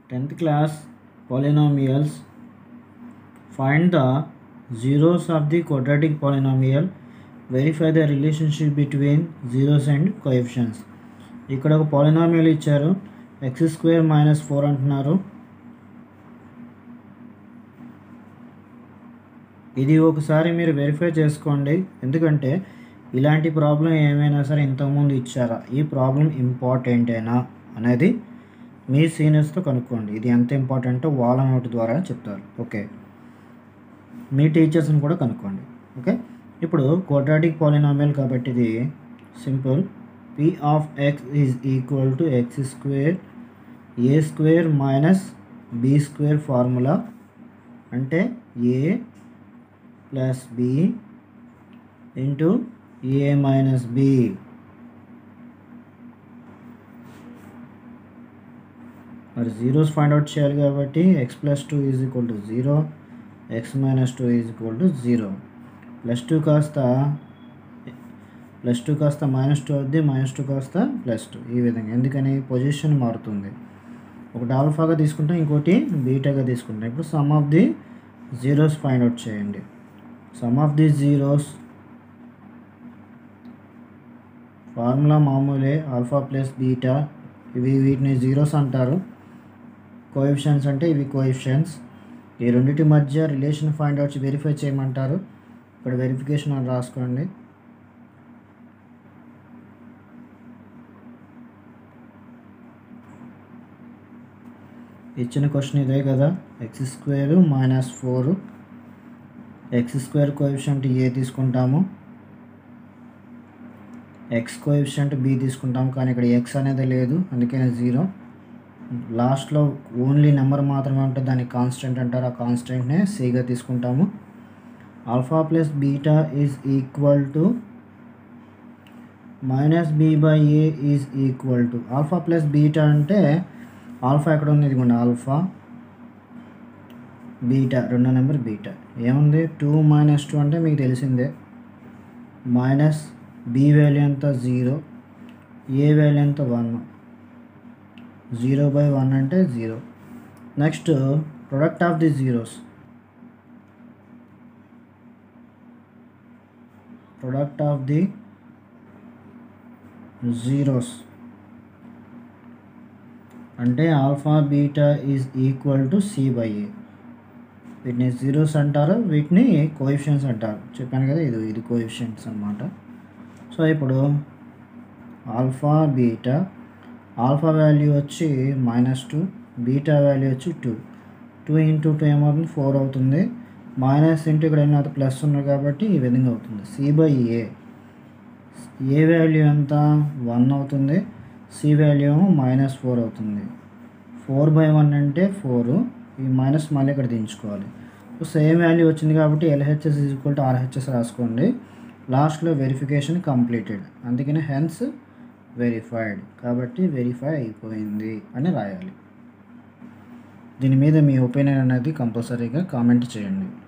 10th class polynomials find the zeros of the quadratic polynomial verify the relationship between zeros and coefficients ఇక్కడ ఒక polynomial ఇచ్చారు X square minus four అంటున్నారు ఇది ఒకసారి మీరు verify చేసుకోండి ఎందుకంటే ఇలాంటి ప్రాబ్లం ఏమైనా సరే ఇంతకుముందు ఇచ్చారా ఈ ప్రాబ్లం ఇంపార్టెంటేనా అనేది మీ సీనియర్స్తో కనుక్కోండి ఇది ఎంత ఇంపార్టెంటో వాళ్ళ నోటి ద్వారా చెప్తారు ఓకే మీ టీచర్స్ని కూడా కనుక్కోండి ఓకే ఇప్పుడు క్వాడ్రాటిక్ పాలినామియల్ కాబట్టి ఇది simple P of X is equal to X square A square minus B square formula అంటే A plus B into A minus B మరి జీరోస్ ఫైండ్ అవుట్ చేయాలి కాబట్టి X plus two is equal to zero X minus two is equal to zero plus two కాస్త plus two కాస్త minus two అవుద్ది minus two కాస్త plus two ఈ విధంగా ఎందుకని పొజిషన్ మారుతుంది ఒకటి ఆల్ఫాగా తీసుకుంటాం ఇంకోటి బీటాగా తీసుకుంటాం ఇప్పుడు sum of the zeros find out చేయండి sum of the zeros formula మామూలే ఆల్ఫా ప్లస్ బీటా ఇవి వీటిని జీరోస్ అంటారు కోఎఫిషియన్స్ అంటే ఇవి కోఎఫిషియన్స్ ఈ రెండింటి మధ్య రిలేషన్ ఫైండ్ అవుట్ వెరిఫై చేయమంటారు ఇక్కడ వెరిఫికేషన్ అని రాసుకోండి ఇచ్చిన క్వశ్చన్ ఇదే కదా X square minus four X square coefficient A తీసుకుంటాము ఎక్స్ కోఎఫిషియంట్ బి తీసుకుంటాం కానీ ఇక్కడ ఎక్స్ అనేది లేదు అందుకనే జీరో లాస్ట్లో ఓన్లీ నెంబర్ మాత్రమే ఉంటుంది దాన్ని కాన్స్టెంట్ అంటారు ఆ కాన్స్టెంట్నే సిగా తీసుకుంటాము alpha plus beta is equal to minus B by A is equal to alpha plus beta అంటే ఆల్ఫా ఎక్కడ ఉంది ఇదిగోండి ఆల్ఫా బీటా రెండో నెంబర్ బీటా ఏముంది టూ మైనస్ టూ అంటే మీకు తెలిసిందే మైనస్ బి వాల్యూ ఎంత జీరో ఏ వాల్యూ ఎంత వన్ జీరో బై వన్ అంటే zero next product of the zeros product of the zeros అంటే alpha beta is equal to C by A వీటిని zeros అంటారు వీటిని కోఎఫిషియన్స్ అంటారు చెప్పాను కదా ఇది ఇది కోఎఫిషియన్స్ అనమాట సో ఇప్పుడు ఆల్ఫా బీటా ఆల్ఫా వాల్యూ వచ్చి మైనస్ టూ బీటా వాల్యూ వచ్చి టూ టూ ఇంటూ టూ ఏమవుతుంది ఫోర్ అవుతుంది మైనస్ ఇంటూ ఇక్కడ ఏమైనా ప్లస్ ఉన్నాయి కాబట్టి ఈ విధంగా అవుతుంది C by A A value ఎంత వన్ అవుతుంది సి వాల్యూ ఏమో మైనస్ ఫోర్ అవుతుంది ఫోర్ బై వన్ అంటే ఫోర్ ఈ మైనస్ మళ్ళీ ఇక్కడ దించుకోవాలి సో సేమ్ వాల్యూ వచ్చింది కాబట్టి ఎల్హెచ్ఎస్ ఈక్వల్ టు ఆర్హెచ్ఎస్ రాసుకోండి లాస్ట్లో వెరిఫికేషన్ కంప్లీటెడ్ అందుకని హెన్స్ వెరిఫైడ్ కాబట్టి వెరిఫై అయిపోయింది అని రాయాలి దీని మీద మీ ఒపీనియన్ అనేది కంపల్సరీగా కామెంట్ చేయండి